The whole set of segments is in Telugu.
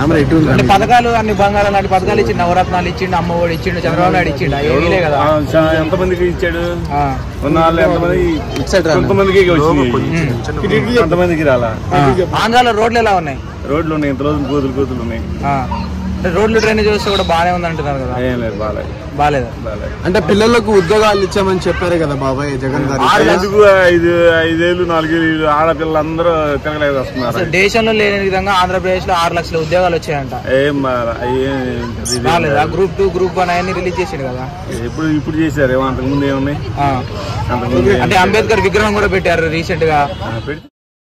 కెమెరా ఎటు అంటే పథకాలు అన్ని బంగారం లాంటి పథకాలు ఇచ్చిండు నవరత్నాలు ఇచ్చిండు అమ్మ ఒడి ఇచ్చిండు చంద్రబాబు నాయుడు ఇచ్చిండు ఏమీలే కదా ఆ, చా- ఎంతమందికి ఇచ్చాడు ఆ. ఉన్న వాళ్ళు ఎంతమంది కొంతమందికి వచ్చినాయి కొంతమందికి రాలా ఆ. ఆంధ్రాలో రోడ్లు ఎలా ఉన్నాయి రోడ్లు ఉన్నాయి ఇంత రోజులు గోతులు గోతులు ఉన్నాయి ఆ. అంటే రోడ్లు డ్రైనేజ్ చూస్తే కూడా బాగానే ఉంది అంటున్నారు కదా ఏం లేదు బాగాలేదు బాగాలేదు బాగాలేదు అంటే పిల్లలకు ఉద్యోగాలు ఇచ్చామని చెప్పారు కదా బాబాయ్ జగన్ గారు ఎందుకు ఐదు ఐదేళ్ళు నాలుగేళ్ళు ఆడపిల్లలందరూ తిరగలేదు వస్తున్నారు అసలు దేశంలో లేని విధంగా ఆంధ్రప్రదేశ్ లో ఆరు లక్షల ఉద్యోగాలు వచ్చాయంట ఏం బాగా ఏం ఇది రాలేదా గ్రూప్ టూ గ్రూప్ వన్ అవన్నీ రిలీజ్ చేసాడు కదా ఇప్పుడు ఇప్పుడు చేశారు ఏమో అంతకుముందు ఏమున్నాయి ఆ. అంతకుముందు అంటే అంబేద్కర్ విగ్రహం కూడా పెట్టారు రీసెంట్ గా ఆ, పెడితే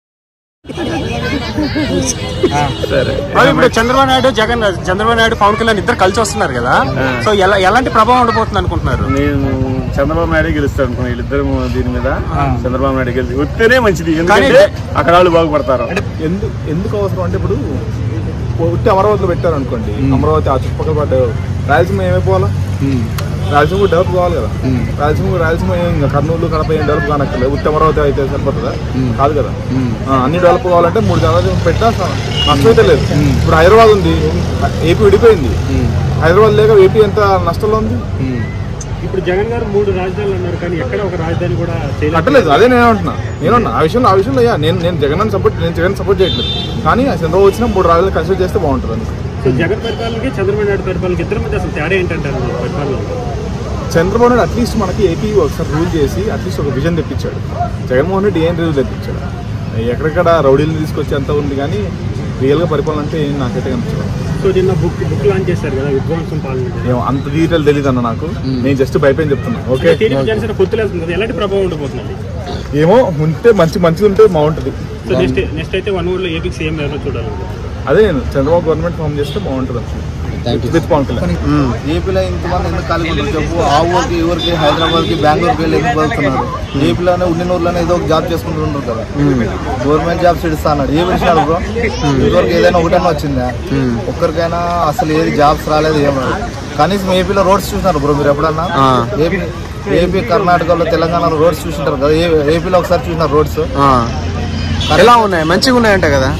ఆ. సరే మరి ఇప్పుడు చంద్రబాబు నాయుడు జగన్ చంద్రబాబు నాయుడు పవన్ కళ్యాణ్ ఇద్దరు కలిసి వస్తున్నారు కదా సో ఎలా ఎలాంటి ప్రభావం ఉండబోతుంది అనుకుంటున్నారు నేను చంద్రబాబు నాయుడు గెలుస్తాను అనుకున్నా వీళ్ళిద్దరు దీని మీద చంద్రబాబు నాయుడు గెలిచి వస్తేనే మంచిది ఎందుకంటే అక్కడ వాళ్ళు బాగుపడతారు ఎందుకు ఎందుకు అవసరం అంటే ఇప్పుడు ఉట్టి అమరావతిలో పెట్టారు అనుకోండి అమరావతి ఆ చుట్టుపక్కల పడ్డ రాయలసీమ ఏమైపోవాలా రాయలసీమ కూడా డెవలప్ కావాలి కదా రాయలసీమ రాయలసీమ ఏం ఇంకా కర్నూలు కడప ఏం డెవలప్ కానక్కర్లేదు ఉట్టి అమరావతి అయితే సరిపోతుందా కాదు కదా ఆ, అన్ని డెవలప్ కావాలంటే మూడు జనాలు పెట్టినా స- నష్టం అయితే లేదు ఇప్పుడు హైదరాబాద్ ఉంది ఏపీ విడిపోయింది హైదరాబాద్ లేక ఏపీ ఎంత నష్టంలో ఉంది ఇప్పుడు జగన్ గారు మూడు రాజధానులు అన్నారు కానీ ఎక్కడ ఒక రాజధాని కూడా కట్టలేదు అదే నేను అంటున్నా నేనున్నా ఆ విషయంలో ఆ విషయంలో అయ్యా నేను నేను జగన్ సపోర్ట్ నేను జగన్ సపోర్ట్ చేయట్లేదు కానీ ఆ చంద్రబాబు వచ్చిన మూడు రాజులు కన్సిడర్ చేస్తే బాగుంటుంది అందుకు సో జగన్ పరిపాలనకి చంద్రబాబు నాయుడు పరిపాలనకి ఇద్దరి మధ్య అసలు తేడా ఏంటంటారు మీ పరిపాలన చంద్రబాబు నాయుడు అట్లీస్ట్ మనకి ఏపీ ఒకసారి రూల్ చేసి అట్లీస్ట్ ఒక విజన్ తెప్పించాడు జగన్మోహన్ రెడ్డి ఏం రూల్ తెప్పించాడు ఎక్కడెక్కడ రౌడీలు తీసుకొచ్చి అంత ఉంది కానీ రియల్గా పరిపాలన అంటే ఏం నాకైతే కనిపించదు సో నిన్న బుక్ బుక్ లాంచ్ చేశారు కదా విధ్వంసం పాలన ఏమో అంత డీటెయిల్ తెలియదు అన్న నాకు నేను జస్ట్ భయపడి చెప్తున్నా ఓకే టీడీపీ జనసేన పొత్తులు వెళ్తుంది కదా ఎలాంటి ప్రభావం ఉండబోతుంది ఏమో ఉంటే మంచి మంచిగా ఉంటే బాగుంటుంది సో నెక్స్ట్ నెక్స్ట్ అయితే వన్ ఊర్లో ఏపీకి సీఎం ఎవరో చూడాలి అదే నేను చంద్రబాబు గవర్నమెంట్ ఫామ్ చేస్తే బాగుంటుంది విత్ పవన్ కళ్యాణ్ ఏపీలో ఇంతమంది ఎందుకు ఖాళీ ఉంటారు చెప్పు ఆ ఊరికి ఈ ఊరికి హైదరాబాద్కి బెంగళూరుకి వెళ్ళి ఎందుకు బతుకుతున్నారు ఏపీలోనే ఉన్న ఊర్లోనే ఏదో ఒక జాబ్ చేసుకుంటూ ఉంటారు కదా గవర్నమెంట్ జాబ్స్ ఇస్తా అన్నాడు ఏమి ఇచ్చినాడు బ్రో ఇదివరకు ఏదైనా ఒకటైనా వచ్చిందా ఒక్కరికైనా అసలు ఏది జాబ్స్ రాలేదు ఏం రాలేదు కనీసం ఏపీలో రోడ్స్ చూసినారు బ్రో మీరు ఎప్పుడన్నా ఏపీ ఏపీ కర్ణాటకలో తెలంగాణలో రోడ్స్ చూసింటారు కదా ఏ- ఏపీలో ఒకసారి చూసినారు రోడ్స్ ఎలా ఉన్నాయి మంచిగా ఉన్నాయంట కదా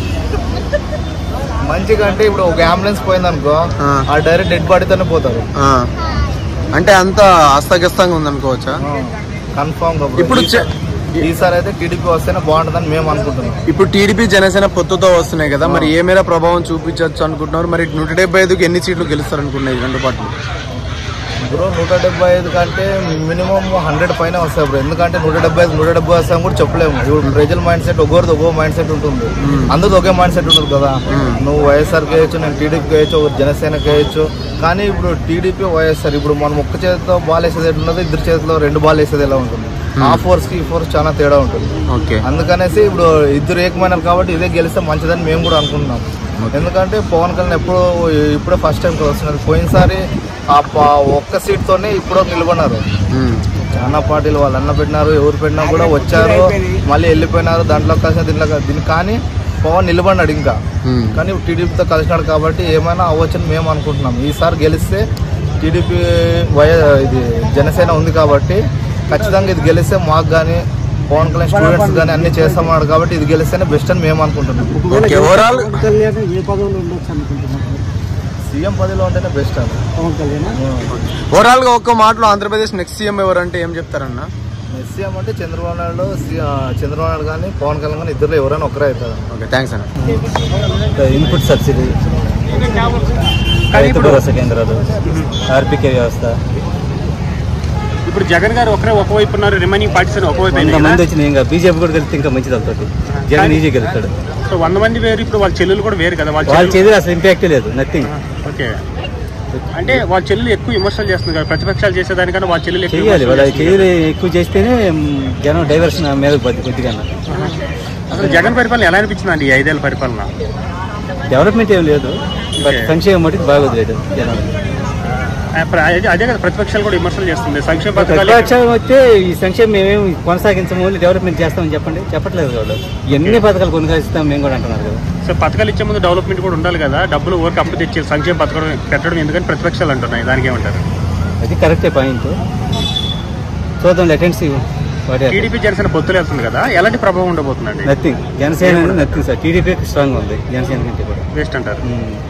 మంచిగా అంటే ఇప్పుడు ఒక అంబులెన్స్ పోయిందనుకో ఆ. ఆ డైరెక్ట్ డెడ్ బాడీతోనే పోతారు ఆ. అంటే అంత అస్తవ్యస్తంగా ఉందనుకోవచ్చా కన్ఫామ్ ఇప్పుడు చె- ఈసారి అయితే టీడీపీ వస్తేనే బాగుంటుందని మేము అనుకుంటున్నాం ఇప్పుడు టీడీపీ జనసేన పొత్తుతో వస్తున్నాయి కదా మరి ఏ మేర ప్రభావం చూపించవచ్చు అనుకుంటున్నారు మరి నూట డెబ్బై ఐదుకి ఎన్ని సీట్లు గెలుస్తారు అనుకున్నాయి ఈ రెండు పార్టీలు బ్రో నూట డెబ్బై ఐదు కంటే మినిమం హండ్రెడ్ పైన వస్తాయి బ్రో ఎందుకంటే నూట డెబ్బై ఐదు నూట డెబ్బై వస్తాయని కూడా చెప్పలేము ఇప్పుడు ప్రజల మైండ్ సెట్ ఒక్కొక్కరిది ఒక్కో మైండ్ సెట్ ఉంటుంది అందరిది ఒకే మైండ్ సెట్ ఉంటుంది కదా నువ్వు వైఎస్ఆర్కి వేయచ్చు నేను టీడీపీకి వేయచ్చు ఒక జనసేనకి వేయచ్చు కానీ ఇప్పుడు టీడీపీ వైఎస్ఆర్ ఇప్పుడు మనం ఒక్క చేతితో బాల్ వేసేది ఎట్లా ఉన్నదో ఇద్దరు చేతిలో రెండు బాల్ వేసేది ఎలా ఉంటుంది ఆ ఫోర్స్ కి ఈ ఫోర్స్ చాలా తేడా ఉంటుంది ఓకే అందుకనేసి ఇప్పుడు ఇద్దరు ఏకమైనారు కాబట్టి ఇదే గెలిస్తే మంచిదని మేము కూడా అనుకుంటున్నాం ఎందుకంటే పవన్ కళ్యాణ్ ఎప్పుడు ఇప్పుడే ఫస్ట్ టైం వస్తున్నారు పోయినసారి ఆ ప- ఒక్క సీట్ తోనే ఇప్పుడు నిలబడినారు చాలా పార్టీలు వాళ్ళు అన్న పెట్టినారు ఎవరు పెట్టినా కూడా వచ్చారు మళ్ళీ వెళ్ళిపోయినారు దాంట్లో కలిసి దీంట్లో కలిసి. దీనికి కానీ పవన్ నిలబడినాడు ఇంకా కానీ టీడీపీతో కలిసినాడు కాబట్టి ఏమైనా అవ్వచ్చని మేము అనుకుంటున్నాం ఈసారి గెలిస్తే టీడీపీ వయ ఇది జనసేన ఉంది కాబట్టి ఖచ్చితంగా ఇది గెలిస్తే మాకు కానీ పవన్ కళ్యాణ్ స్టూడెంట్స్ కానీ అన్ని చేస్తామన్నాడు కాబట్టి ఇది గెలిస్తేనే బెస్ట్ అని మేము అనుకుంటున్నాం ఓకే ఓవరాల్ ఏ పదవులు ఉండొచ్చు అనుకుంటున్నారు సీఎం పదవిలో ఉంటేనే బెస్ట్ అది పవన్ కళ్యాణ్ ఓవరాల్ గా ఒక్క మాటలో ఆంధ్రప్రదేశ్ నెక్స్ట్ సీఎం ఎవరంటే ఏం చెప్తారన్నా సీఎం అంటే చంద్రబాబు నాయుడు సి- ఆ, చంద్రబాబు నాయుడు కానీ పవన్ కళ్యాణ్ కానీ ఇద్దరు ఎవరైనా ఒకరే అవుతారు ఓకే థ్యాంక్స్ అన్న ఇన్పుట్ సబ్సిడీ రైతు భరోసా కేంద్రాలు ఆర్బికే వ్యవస్థ ఇప్పుడు జగన్ గారు ఒకరే ఒకవైపు ఉన్నారు రిమైనింగ్ పార్టీస్ అని ఒకవైపు వంద అయినాయి మంది కదా? వచ్చినాయి ఇంకా బీజేపీ కూడా కలిస్తే ఇంకా మంచిది అవుతుంది జగన్ ఈజీ గెలుస్తాడు సో వంద మంది వేరు ఇప్పుడు వాళ్ళ చెల్లెలు కూడా వేరు కదా వాళ్ళ వాళ్ళ చెల్లెలు చేతి అసలు ఇంపాక్ట్ లేదు నథింగ్ ఓకే అంటే వాళ్ళ చెల్లెలు ఎక్కువ విమర్శలు చేస్తుంది కదా ప్రతిపక్షాలు చేసేదానికన్నా వాళ్ళ చెల్లెలు ఎక్కువ చెయ్యాలి వాళ్ళ విమర్శలు చేస్తుంది. చెయ్యి ఎక్కువ చేస్తేనే మ్, జనం డైవర్షన్ మీద పద్ది కొద్దిగా అసలు జగన్ పరిపాలన ఎలా అనిపించింది అండి ఈ ఐదేళ్ల పరిపాలన డెవలప్మెంట్ ఏం లేదు బట్ Okay. సంక్షేమం మటుకు బాగా వదిలేదు జనం ఆ, ప్ర- అదే- అదే కదా ప్రతిపక్షాలు కూడా విమర్శలు చేస్తుంది సంక్షేమ పథకాలు ప్రతిపక్షం వస్తే ఈ సంక్షేమం మేమేమి కొనసాగించము ఓన్లీ డెవలప్మెంట్ చేస్తామని చెప్పండి చెప్పట్లేదు వాళ్ళు ఎన్ని పథకాలు కొనసాగిస్తాం మేము కూడా అంటున్నారు కదా సో పథకాలు ఇచ్చే ముందు డెవలప్మెంట్ కూడా ఉండాలి కదా డబ్బులు ఊరికి అప్పు తెచ్చి సంక్షేమ పథకం పెట్టడం ఎందుకని ప్రతిపక్షాలు అంటున్నాయి దానికి ఏమంటారు అది కరెక్టే పాయింట్ చూద్దాం లెటెన్సీ వాటి టీడీపీ జనసేన పొత్తులు వెళ్తుంది కదా ఎలాంటి ప్రభావం ఉండబోతుందండి nothing Janasena nothing sir TDP strong ఉంది జనసేన కంటే కూడా వేస్ట్ అంటారు మ్మ్.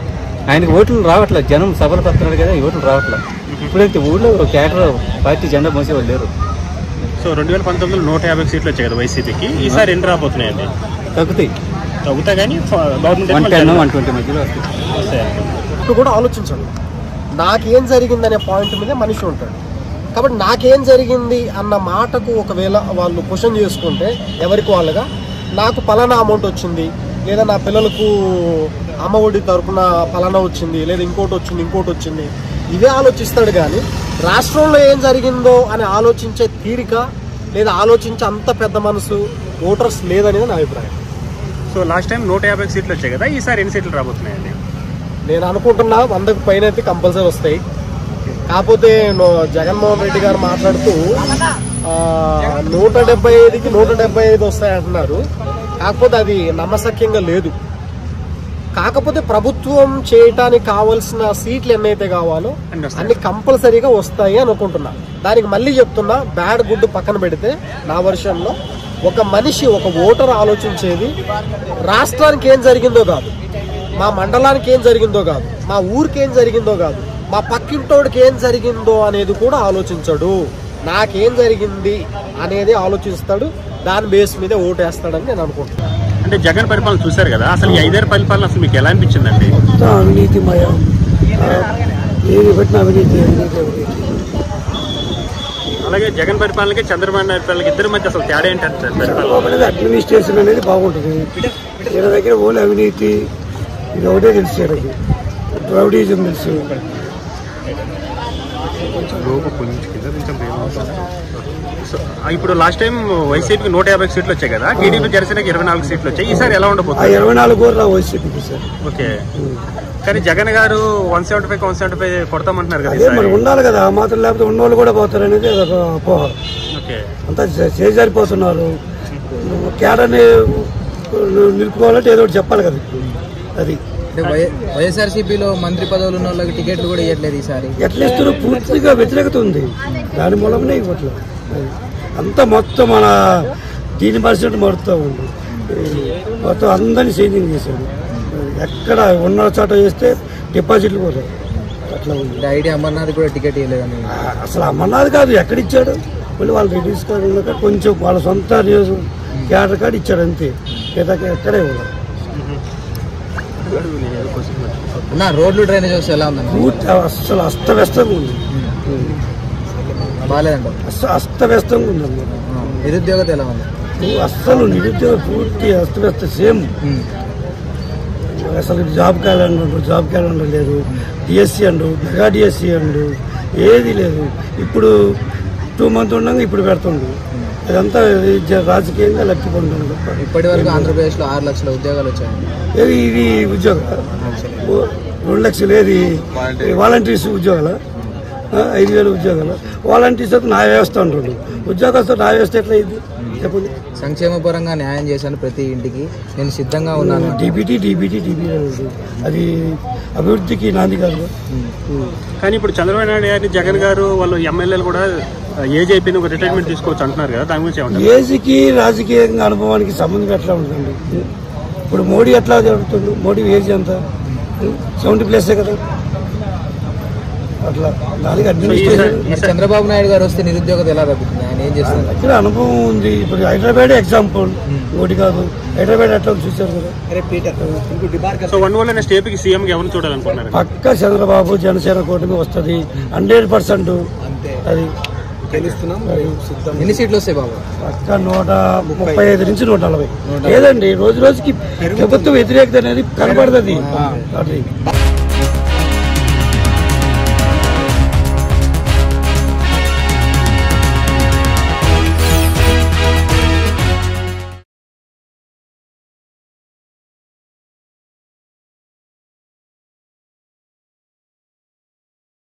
ఆయనకి ఓట్లు రావట్లేదు జనం సభలు పడుతున్నాడు కదా ఈ ఓట్లు రావట్లేదు ఇప్పుడైతే ఊళ్ళో కేటర్ పార్టీ జెండా మోసేవాళ్ళు లేరు సో రెండు వేల పంతొమ్మిదిలో నూట యాభై సీట్లు వచ్చాయి కదా వైసీపీకి ఈసారి ఎన్ని రాబోతున్నాయండి తగ్గుతాయి తగ్గుతా కానీ one ten government one twenty మధ్యలో వస్తాయి ఇప్పుడు కూడా ఆలోచించండి నాకేం జరిగిందనే పాయింట్ మీద మనిషి ఉంటాడు కాబట్టి నాకేం జరిగింది అన్న మాటకు ఒకవేళ వాళ్ళు క్వశ్చన్ చేసుకుంటే ఎవరికి వాళ్ళగా నాకు పలానా అమౌంట్ వచ్చింది లేదా నా పిల్లలకు అమ్మ ఒడి తరపున పలానా వచ్చింది లేదా ఇంకోటి వచ్చింది ఇంకోటి వచ్చింది ఇవే ఆలోచిస్తాడు కానీ రాష్ట్రంలో ఏం జరిగిందో అని ఆలోచించే తీరిక లేదా ఆలోచించే అంత పెద్ద మనసు ఓటర్స్ లేదనేది నా అభిప్రాయం సో లాస్ట్ టైం నూట యాభై సీట్లు వచ్చాయి కదా ఈసారి ఎన్ని సీట్లు రాబోతున్నాయండి నేను అనుకుంటున్నా వందకు పైన అయితే కంపల్సరీ వస్తాయి కాకపోతే నో- జగన్మోహన్ రెడ్డి గారు మాట్లాడుతూ ఆ, నూట డెబ్బై ఐదుకి నూట డెబ్బై ఐదు వస్తాయి అంటున్నారు కాకపోతే అది నమ్మశక్యంగా లేదు కాకపోతే ప్రభుత్వం చేయటానికి కావాల్సిన సీట్లు ఎన్నైతే కావాలో అన్ని వస్తాయి. అన్ని కంపల్సరీగా వస్తాయి అనుకుంటున్నా దానికి మళ్ళీ చెప్తున్నా బ్యాడ్ గుడ్ పక్కన పెడితే నా వర్షంలో ఒక మనిషి ఒక ఓటర్ ఆలోచించేది రాష్ట్రానికి ఏం జరిగిందో కాదు మా మండలానికి ఏం జరిగిందో కాదు మా ఊరికి ఏం జరిగిందో కాదు మా పక్కింటోడికి ఏం జరిగిందో అనేది కూడా ఆలోచించడు నాకేం జరిగింది అనేది ఆలోచిస్తాడు దాని బేస్ మీద ఓటేస్తాడని నేను అనుకుంటున్నాను అంటే జగన్ పరిపాలన చూశారు కదా అసలు ఈ ఐదేరు పరిపాలన అసలు మీకు ఎలా అనిపించిందండి మొత్తం అవినీతిమయం ఆ, ఏది పెట్టిన అవినీతి అవినీతి అవినీతి అలాగే జగన్ పరిపాలనకి చంద్రబాబు నాయుడు పరిపాలనకి ఇద్దరి మధ్య అసలు తేడా ఏంటంటే పరిపాలన అనేది అడ్మినిస్ట్రేషన్ అనేది బాగుంటుంది వీళ్ళ దగ్గర ఓన్లీ అవినీతి ఇది ఒకటే తెలుసు వీళ్ళకి రౌడీజం తెలుసు సో, ఆ, ఇప్పుడు లాస్ట్ టైం వైసీపీకి నూట యాభై సీట్లు వచ్చాయి కదా టీడీపీ జనసేనకి ఇరవై నాలుగు సీట్లు వచ్చాయి ఈసారి ఎలా ఆ ఉండబోతుంది ఇరవై నాలుగు కూడా రా వైసీపీకి సార్ ఓకే కానీ Jagan garu one seventy five one seventy five కొడతామంటున్నారు కదా అదే మరి ఈసారి. ఉండాలి కదా ఆ మాత్రం లేకపోతే ఉన్నోళ్ళు కూడా పోతారు అనేది అదొక అపోహ ఓకే అంతా చే- చేజారిపోతున్నారు కేడని నిలుపుకోవాలంటే ఏదో ఒకటి చెప్పాలి కదా ఇప్పుడు అది అంటే వై- వైఎస్ఆర్సీపీలో మంత్రి పదవులు ఉన్న వాళ్ళకి టికెట్లు కూడా ఇవ్వట్లేదు ఈసారి ఎట్లా ఇస్తారో పూర్తిగా వ్యతిరేకత ఉంది దాని మూలంగానే ఇవ్వట్లేదు అది. అంతా మొత్తం మన దీని పరిస్థితి మారుతూ ఉంది ఈ మొత్తం అందరినీ చేంజింగ్ చేశాడు ఎక్కడ ఉన్న చోట చేస్తే డిపాజిట్లు పోతాయి అట్లా ఉంది అంటే ఐటీ అమర్నాథ్ కూడా టికెట్ ఇవ్వలేదని ఆ, అసలు అమ్మన్నది కాదు ఎక్కడిచ్చాడు మళ్ళీ వాళ్ళ రెడ్యూస్ కార్డు ఉన్నాక కొంచెం వాళ్ళ సొంత నియోజకం క్యాడర్ కార్డు ఇచ్చాడు అంతే మిగతా ఎక్కడే ఇవ్వలేదు ఉన్న రోడ్లు డ్రైనేజ్ వ్యవస్థ ఎలా ఉందన్న పూర్తి అసలు అస్తవ్యస్తంగా ఉంది బాగాలేదంట అస్త అస్తవ్యస్తంగా ఉంది అన్నమాట నిరుద్యోగత ఎలా ఉంది నువ్వు అస్సలు నిరుద్యోగ పూర్తి అస్తవ్యస్త సేమ్ ఉమ్. అసలు జాబ్ క్యాలెండర్ అంటారు జాబ్ క్యాలెండర్ లేదు DSC and mega DSC and ఏది లేదు ఇప్పుడు టూ మంత్ ఉండగా ఇప్పుడు పెడుతుండు ఇదంతా ఇది జ- రాజకీయంగా లెక్కిపోతుంది తప్ప ఇప్పటి వరకు ఆంధ్రప్రదేశ్ లో ఆరు లక్షల ఉద్యోగాలు వచ్చాయి ఏది ఇది ఉద్యోగం ఓ, రెండు లక్షలు ఏది వాలంటీర్స్ ఉద్యోగాలు ఐదు వేల ఉద్యోగాలు వాలంటీర్స్ అయితే నా వ్యవస్థ అంటుండ్రు ఉద్యోగస్తులు నా వ్యవస్థ ఎట్లా ఇది చెప్పండి సంక్షేమ పరంగా న్యాయం చేశాను ప్రతి ఇంటికి నేను సిద్ధంగా ఉన్నాను అంటున్నారు. డీబీటీ డీబీటీ డీబీటీ అది అభివృద్ధికి నాంది కాదు కానీ ఇప్పుడు చంద్రబాబు నాయుడు గారిని జగన్ గారు వాళ్ళు ఎమ్మెల్యేలు కూడా ఏజ్ అయిపోయింది ఒక రిటైర్మెంట్ తీసుకోవచ్చు అంటున్నారు కదా దాని గురించి ఏమంటారు ఏజ్కి రాజకీయంగా అనుభవానికి సంబంధం ఎట్లా ఉంటుంది ఇప్పుడు మోడీ ఎట్లా జరుగుతుంది మోడీ ఏజ్ ఎంత సెవెంటీ ప్లస్ కదా అట్లా దానికి అడ్మినిస్ట్రేషన్ మరి చంద్రబాబు నాయుడు గారు వస్తే నిరుద్యోగత ఎలా తగ్గుతుంది ఆయన ఏం చేస్తున్నారు దగ్గర అనుభవం ఉంది ఇప్పుడు హైదరాబాద్ ఎగ్జాంపుల్ మోడీ కాదు హైదరాబాద్ ఎట్లా ఉంది చూశారు కదా సో వన్ వల్ల నెక్స్ట్ ఏపీకి సీఎం కి ఎవరిని చూడాలనుకుంటున్నారు పక్క చంద్రబాబు జనసేన కూటమి వస్తుంది హండ్రెడ్ పర్సెంట్ అది ఎన్ని సీట్లు వస్తాయి బాబు పక్క నూట ముప్పై ఐదు నుంచి నూట నలభై లేదండి రోజు రోజుకి ప్రభుత్వ వ్యతిరేకత అనేది కనబడుతుంది అది